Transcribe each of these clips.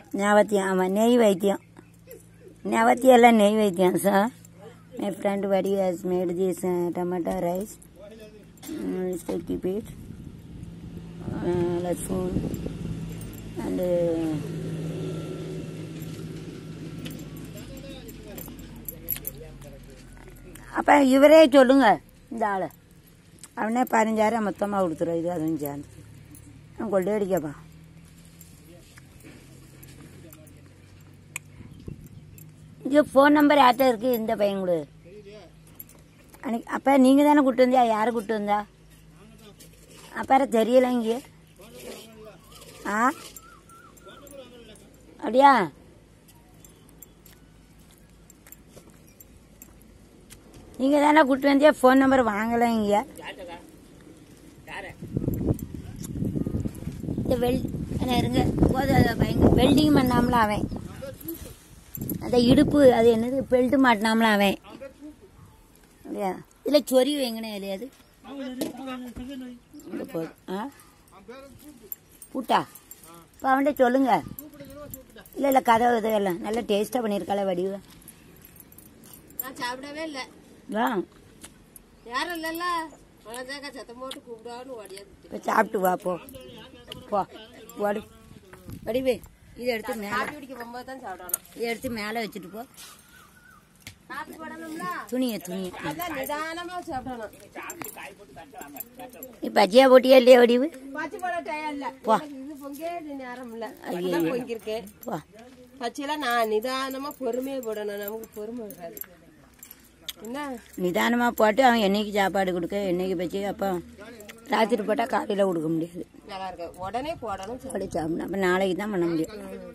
ஞாபத்தியம் ஆமாம் நெய் வைத்தியம் ஞாபத்தியம் எல்லாம் நெய் வைத்தியம் சார் மை ஃப்ரெண்ட் வடி has made this tomato rice keep it uh, Lakshmi and அப்போ இவரே சொல்லுங்க இந்த ஆள் அவனே பதினஞ்சாயிரம் மொத்தமாக கொடுத்துருவோம் இது அதுவும் சேர்ந்து அவன் கொள்ளை அடிக்கப்பா இது ஃபோன் நம்பர் யார்கிட்ட இருக்கு இந்த பையன் கொடு அன்னைக்கு அப்போ நீங்கள் தானே கூட்டு வந்தியா யாரை கூட்டு வந்தா அப்புறம் தெரியல இங்கே ஆ அப்படியா நீங்கள் தானே கூட்டு வந்தியா ஃபோன் நம்பர் வாங்கலை இங்கே இந்த வெல் என்ன இருங்க போதும் அதை பயங்க வெல்டிங் பண்ணாமல அவன் அந்த இடுப்பு அது என்னது பெல்ட் மாட்டினாமல அவன் அப்படியா இதில் சொறி வைங்கண்ணே இல்லையாது இங்க போதும். ஆ பூட்டா இப்போ அவன்கிட்ட சொல்லுங்க இல்லை இல்லை கதவு இதெல்லாம் நல்லா டேஸ்ட்டாக பண்ணியிருக்காளே வடிவு நான் சாப்பிடவே இல்லை ஆ யாரும் இல்லைல்ல மனதாக்க சத்தம் போட்டு கூப்பிடான்னு ஓடியாது இப்போ சாப்பிட்டு வா போ போ வடி வடிவு இதை எடுத்து மேலே காப்பி குடிக்க போகும்போது தான் சாப்பிடணும் இதை எடுத்து மேலே வச்சுட்டு போ காப்பி போடணும்ல துணியை துணியை அதான் நிதானமா சாப்பிடணும் நீ பஜ்ஜியா போட்டியா இல்லையா வடிவு பச்சை போட டயம் இல்ல போ. எனக்கு இது பொங்கே நேரம் இல்ல ஐயோ. இப்பதான் பொங்கிருக்கு போ பச்சையெல்லாம் நான் நிதானமா பொறுமையா போடணும் நமக்கு பொறுமை இருக்காது என்ன நிதானமாக போட்டு அவன் என்னைக்கு சாப்பாடு கொடுக்க என்னைக்கு வச்சு அப்போ ராத்திரி போட்டால் காலையில் கொடுக்க முடியாது நல்லா இருக்கு உடனே போடணும் அப்படி சாப்பிடணும் அப்போ நாளைக்கு தான் பண்ண முடியும்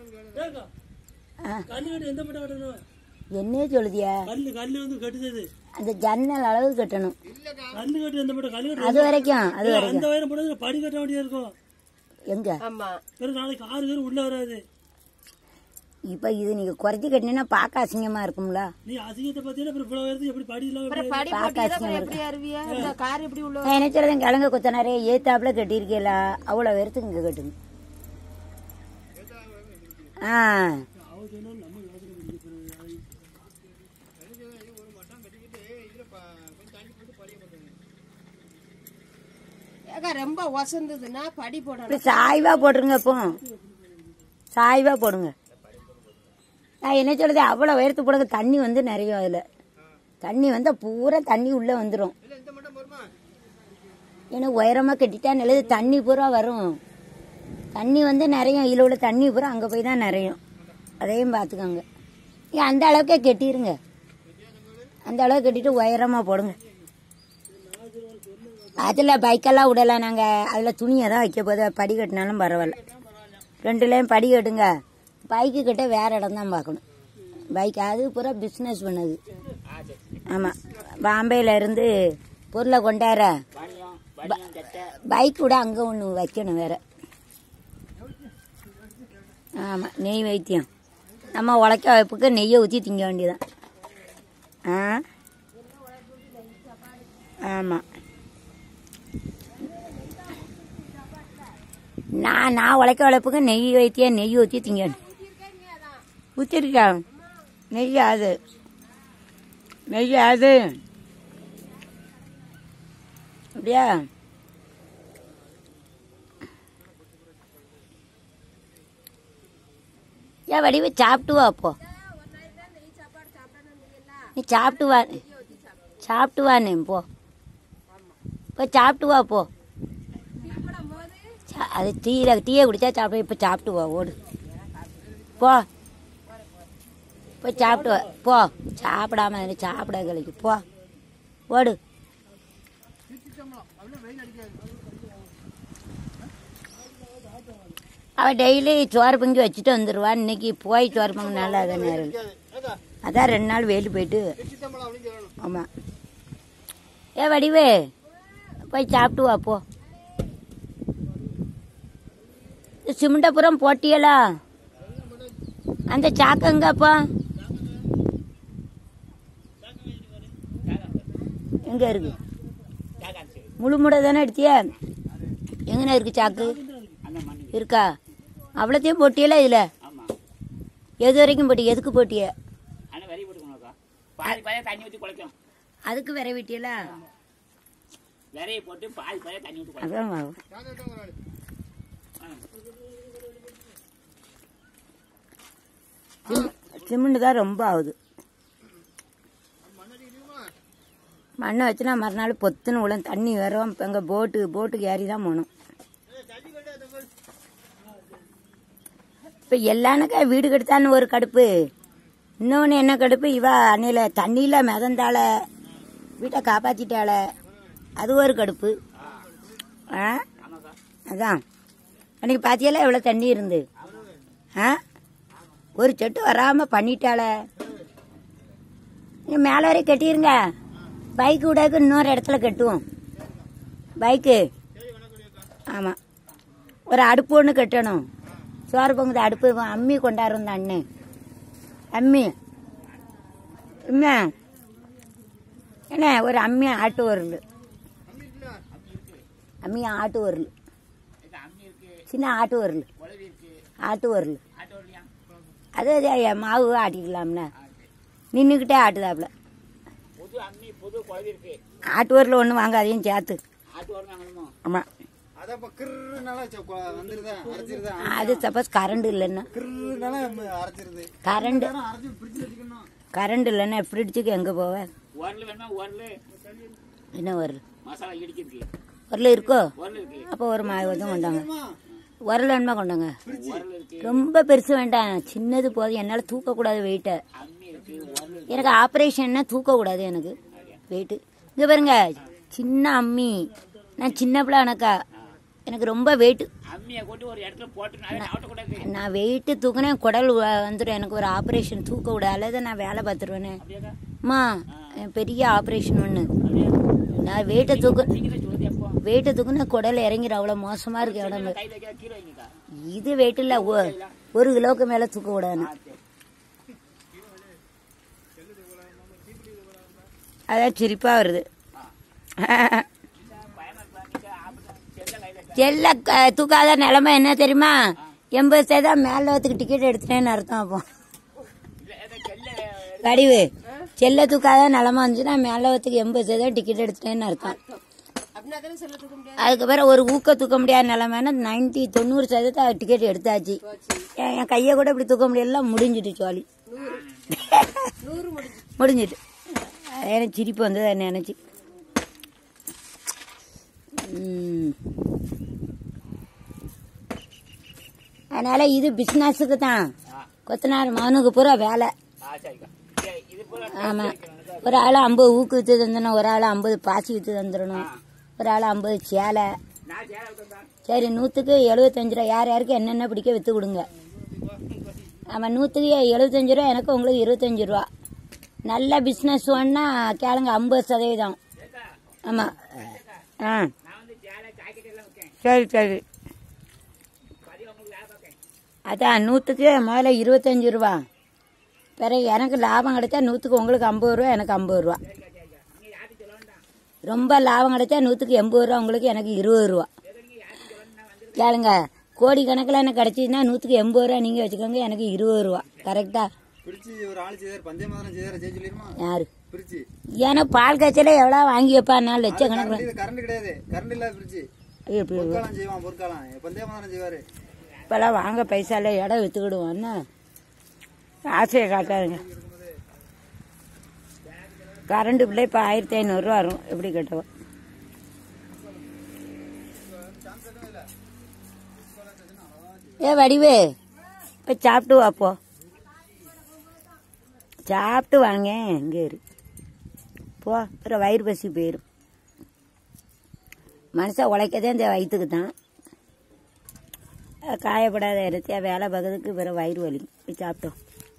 ஆ கல்லு எந்த பட்டம் கட்டணும் என்னையே சொல்லுதியா கல்லு கல்லு வந்து கட்டுது அந்த ஜன்னல் அளவு கட்டணும் கல்லு கட்டு எந்த பட்டம் கல்லு கட்டு அது வரைக்கும் அது வரைக்கும் அந்த வயரம் போனது படி கட்ட வேண்டியது இருக்கும் எங்க ஆமா பிறகு நாளைக்கு ஆறு பேர் உள்ள வராது இப்போ இது நீங்கள் குறைச்சி கட்டினீங்கன்னா பார்க்க அசிங்கமாக இருக்கும்ல நீ அசிங்கத்தை பார்த்தீங்கன்னா அப்புறம் இவ்வளவு உயரத்துக்கு எப்படி படி இல்லாம அப்புறம் படி போட்டியதான் அப்புறம் எப்படி அருவியா இந்த கார் எப்படி உள்ள நான் என்ன சொல்றேன் கிழங்கு கொத்தனாரே ஏத்தாப்புல கட்டியிருக்கீங்களா அவ்வளோ வெறுத்து இங்கே கட்டுங்க ஆ ஏக்கா, ரொம்ப ஒசந்ததுன்னா படி இப்படி போடணும் சாய்வா போட்டுருங்க இப்போ சாய்வா போடுங்க நான் என்ன சொல்றது அவ்வளோ உயரத்து போடுங்க தண்ணி வந்து நிறைய அதில் தண்ணி வந்தால் பூரா தண்ணி உள்ளே வந்துடும் ஏன்னா உயரமாக கட்டிட்டா நல்லது தண்ணி பூரா வரும் தண்ணி வந்து நிறைய இதில் உள்ள தண்ணி பூரா அங்கே போய் தான் நிறையும் அதையும் பார்த்துக்கோங்க ஏன் அந்த அளவுக்கே கட்டிடுங்க அந்த அளவுக்கு கட்டிட்டு உயரமாக போடுங்க அதில் பைக்கெல்லாம் விடலாம் நாங்கள் அதில் துணியை தான் வைக்க போது படி கட்டினாலும் பரவாயில்ல ரெண்டுலேயும் படி கட்டுங்க பைக்கு கிட்ட வேற இடம் தான் பார்க்கணும் பைக் அது பூரா பிஸ்னஸ் பண்ணது ஆமாம் பாம்பேல இருந்து பொருளை கொண்டார பைக் கூட அங்கே ஒன்று வைக்கணும் வேற ஆமாம் நெய் வைத்தியம் நம்ம உழைக்க வைப்புக்கு நெய்யை ஊற்றி திங்க வேண்டியதான் ஆ ஆமாம் நான் நான் உழைக்க உழைப்புக்கு நெய் வைத்தியா நெய் ஊற்றி திங்க ஊற்றிருக்கா நெய் அது நெய் அது அப்படியா ஏன் வடிவு சாப்பிட்டு வா அப்போ நீ சாப்பிட்டு வா சாப்பிட்டு வானே போ போய் சாப்பிட்டு வா போ சா- அது டீல டீயை குடிச்சா சாப்பிட இப்போ சாப்பிட்டு வா ஓடு போ போய் சாப்பிட்டு வா போ சாப்பிடாம இரு, சாப்பிட கழிக்கு போ ஓடு அவன் டெய்லி சோறு பொங்கி வச்சுட்டு வந்துடுவான் இன்னைக்கு போய் சோறு பொங்க நல்லா தானே இருக்கு அதான் ரெண்டு நாள் வெயில் போயிட்டு ஆமாம் ஏ வடிவே போய் சாப்பிட்டு வா போ சிமெண்டபுரம் போட்டியலா அந்த சாக்கு எங்கப்பா எங்க இருக்கு முழு முடை தானே எடுத்தியா எங்கண்ணா இருக்கு சாக்கு இருக்கா அவ்வளோத்தையும் போட்டியல இதுல எது வரைக்கும் போட்டி எதுக்கு போட்டிய ஆனால் வெறி போட்டுக்கணும்க்கா பாதி பாயா தண்ணி ஊற்றி குழைக்கும் அதுக்கு வர விட்டியல விரையை போட்டு பாதி பாயா தண்ணி ஊற்றி குழைக்கும் அதான் சிமெண்ட் தான் ரொம்ப ஆகுது மண்ணை வச்சுனா மறுநாள் பொத்துன்னு விழும் தண்ணி வரும் இப்போ எங்கள் போட்டு போட்டுக்கு ஏறி தான் போகணும் இப்போ எல்லானுக்கா வீடு கெடுத்தான்னு ஒரு கடுப்பு இன்னொன்று என்ன கடுப்பு இவ அன்னையில் தண்ணியில் மிதந்தால வீட்டை காப்பாற்றிட்டால அது ஒரு கடுப்பு ஆ அதான் அன்னைக்கு பாத்தியால எவ்வளோ தண்ணி இருந்து ஆ ஒரு செட்டு வராமல் பண்ணிட்டால நீ மேலே வரை கட்டிருங்க பைக்கு விடாக்கு இன்னொரு இடத்துல கட்டுவோம் பைக்கு ஆமாம் ஒரு அடுப்பு ஒன்று கட்டணும் சோறு பொங்குது அடுப்பு அம்மி கொண்டாடுறோம் இந்த அண்ணன் அம்மி அம்மா என்ன ஒரு அம்மி ஆட்டு உருள் அம்மி ஆட்டு உருள் சின்ன ஆட்டு உருள் ஆட்டு உருள் ஆட்டோ இல்லையா அது அது ஐயா, மாவு ஆட்டிக்கலாம்ல நின்றுக்கிட்டே ஆட்டுதாப்புல புது அம்மி புது குழவி இருக்கு ஆட்டு உருள் ஒன்று வாங்க அதையும் சேர்த்து ஆட்டு வரும் வாங்கணுமோ ஆமாம் அதான் இப்ப கிருனால வந்துருதா அரைச்சிருதா அது சப்போஸ் கரண்ட் இல்லைன்னா கிருனால அரைச்சிருது கரண்ட் அரைச்சி ஃப்ரிட்ஜில் வச்சுக்கணும் கரண்ட் இல்லைன்னா ஃப்ரிட்ஜுக்கு எங்கே போவேன் உரல் வேணுமா உரல் என்ன உரல் மசாலா இடிக்கிறதுக்கு உரல் இருக்கோ உரல் இருக்கு அப்போ ஒரு மாவு வந்து கொண்டாங்க உரல் வேணுமா கொண்டாங்க உரல் இருக்கு ரொம்ப பெருசு வேண்டாம் சின்னது போதும் என்னால் தூக்கக்கூடாது வெயிட்டை அம்மி இருக்கு உரல் இருக்கு எனக்கு ஆப்ரேஷன்னா தூக்கக்கூடாது எனக்கு வெயிட்டு இங்கே பாருங்க சின்ன அம்மி நான் சின்ன பிள்ளை எனக்கா எனக்கு ரொம்ப வெயிட்டு அம்மியை கொண்டு ஒரு இடத்துல போட்டு நவட்டக்கூடாது நான் வெயிட்டு தூக்குனேன் குடல் வ- வந்துடும் எனக்கு ஒரு ஆப்ரேஷன் தூக்க விட அல்லது நான் வேலை பார்த்துருவேனே அப்படியாக்கா அம்மா எனக்கு பெரிய ஆப்ரேஷன் ஒன்று அப்படியா நான் வெயிட்டை தூக்கு நீங்க தான் சொல்லுது எப்போ வெயிட்டை தூக்குனா குடல் இறங்கிடும் அவ்வளோ மோசமா இருக்கு உடம்பு கையில் வைக்கிற கீழே வைங்கக்கா இது வெயிட் இல்லை ஒ- ஒரு கிலோவுக்கு மேலே தூக்க விடாது அதான் சிரிப்பாக வருது செல்ல க- தூக்காத நிலைமை என்ன தெரியுமா எண்பது சதவீதம் மேல லோகத்துக்கு டிக்கெட் எடுத்துட்டேன்னு அர்த்தம் அப்போ வடிவு செல்ல தூக்காத நிலைமை வந்துச்சுன்னா மேல லோகத்துக்கு எண்பது சதவீதம் டிக்கெட் எடுத்துட்டேன்னு அர்த்தம் அப்படின்னா தானே சொல்ல தூக்க முடியாது அதுக்கப்புறம் ஒரு ஊக்க தூக்க முடியாத நிலைமைன்னா நைன்டி தொண்ணூறு சதவீதத்தை டிக்கெட் எடுத்தாச்சு என் என் கையை கூட இப்படி தூக்க முடியல முடிஞ்சிட்டு சோழி நூறு முடிஞ்சு முடிஞ்சிட்டு எனக்கு சிரிப்பு வந்தது அதை நினச்சி அதனால இது பிஸ்னஸுக்கு தான் கொத்தனார் மகனுக்கு பூரா வேலை ஆ சரிக்கா சரி, இது போல ஆமாம் ஒரு ஆள் ஐம்பது ஊக்கு விற்று தந்துடணும் ஒரு ஆள் ஐம்பது பாசி விற்று தந்துடணும் ஒரு ஆள் ஐம்பது சேலை நான் சேலை விட்டுருந்தேன் சரி நூற்றுக்கு எழுபத்தஞ்சு ரூபா யார் யாருக்கு என்னென்ன பிடிக்க விற்று கொடுங்க ஆமாம் நூற்றுக்கு எழுபத்தஞ்சு ரூபா எனக்கு உங்களுக்கு இருபத்தஞ்சு ரூபா நல்ல பிஸ்னஸ் ஒன்னா கேளுங்க ஐம்பது சதவீதம் ஆமாம் ஆ நான் வந்து சேலை ஜாக்கெட் எல்லாம் வைக்கேன் சரி சரி பதிவு உங்களுக்கு வேலை பார்க்கேன் அதான் நூற்றுக்கு முதல்ல இருபத்தஞ்சு ரூபா பிறகு எனக்கு லாபம் கிடைச்சா நூற்றுக்கு உங்களுக்கு ஐம்பது ரூபா எனக்கு ஐம்பது ரூபா ரொம்ப லாபம் கிடைச்சா நூற்றுக்கு எண்பது ரூபா உங்களுக்கு எனக்கு இருபது ரூபா கேளுங்க கோடி கணக்கில் எனக்கு கிடைச்சிதுன்னா நூற்றுக்கு எண்பது ரூபா நீங்கள் வச்சுக்கோங்க எனக்கு இருபது ரூபா கரெக்டா பிரிச்சு ஒரு ஆள் செய்தார் பஞ்சமாதனம் செய்தார் ஜெயிச்சு சொல்லிருமா யாரு பிரிச்சு ஏன்னா பால் காய்ச்சல எவ்வளோ வாங்கி வைப்பா நான் லட்சக்கணக்கில் இது கரண்ட் கிடையாது கரண்ட் இல்லாத பிரிச்சு இப்படி பொற்காலம் செய்வான் பொற்காலம் பந்தயமாதனம் செய்வாரு இப்போல்லாம் வாங்க பைசால இடம் விற்றுக்கிடுவோம் என்ன ஆசையை காட்டாதுங்க கரண்ட் பிள்ளை இப்போ ஆயிரத்தி ஐநூறுரூவா வரும் எப்படி கட்டுவோம் ஏ வடிவு இப்போ சாப்பிட்டு வாப்போ சாப்பிட்டு வாங்க இங்கே இரு போ அப்புறம் வயிறு பசி போயிடும் மனுஷன் உழைக்கதே இந்த வயிற்றுக்கு தான் காயப்படாத இடத்தையா வேலை பார்க்கறதுக்கு வேற வயிறு வலி போய் சாப்பிட்டோம்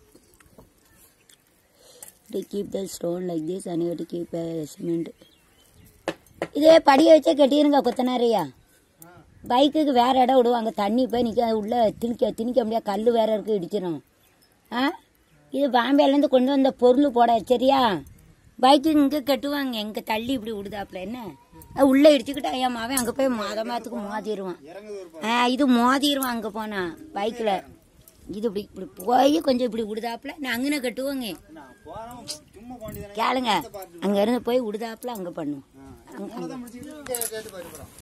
to keep the stone like this and to keep cement இதே படியை வச்சே கட்டிருங்க கொத்தனாரையா பைக்குக்கு வேற இடம் விடுவாங்க தண்ணி போய் நிற்க உள்ள திணிக்க திணிக்க முடியாது கல் வேற இருக்கு இடிச்சிடும் ஆ இது பாம்பேலேருந்து கொண்டு வந்த பொருள் போட சரியா பைக்கு இங்கே கட்டுவாங்க எங்கே தள்ளி இப்படி விடுதாப்புல என்ன அது உள்ளே இடிச்சுக்கிட்டு ஐயா மாவன் அங்கே போய் மாத மாதத்துக்கு மோதிடுவான் இறங்குது ஒரு ஆ இது மோதிடுவான் அங்கே போனா பைக்கில் இது இப்படி இப்படி போய் கொஞ்சம் இப்படி விடுதாப்புல நான் அங்கன கட்டுவோங்க நான் போறோம் சும்மா போண்டிதானே கேளுங்க அங்க இருந்து போய் விடுதாப்புல அங்க பண்ணும் போனதான் முடிச்சுக்கிட்டு கேட்டு பாரு